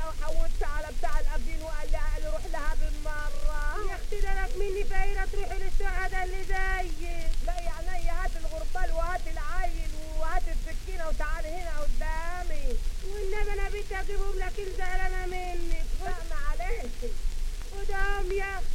وحولت على بتاع الأبين وقال لي قال لي روح لها بالمرة يا اختي ده لك مني فايرة تروحي للسعداء اللي زيك لا يا عينيا هات الغربال وهات العيل وهات السكينة وتعالي هنا قدامي والنبي انا بدي اجيبهم لك الزعلانة منك لا معلش خدهم يا اختي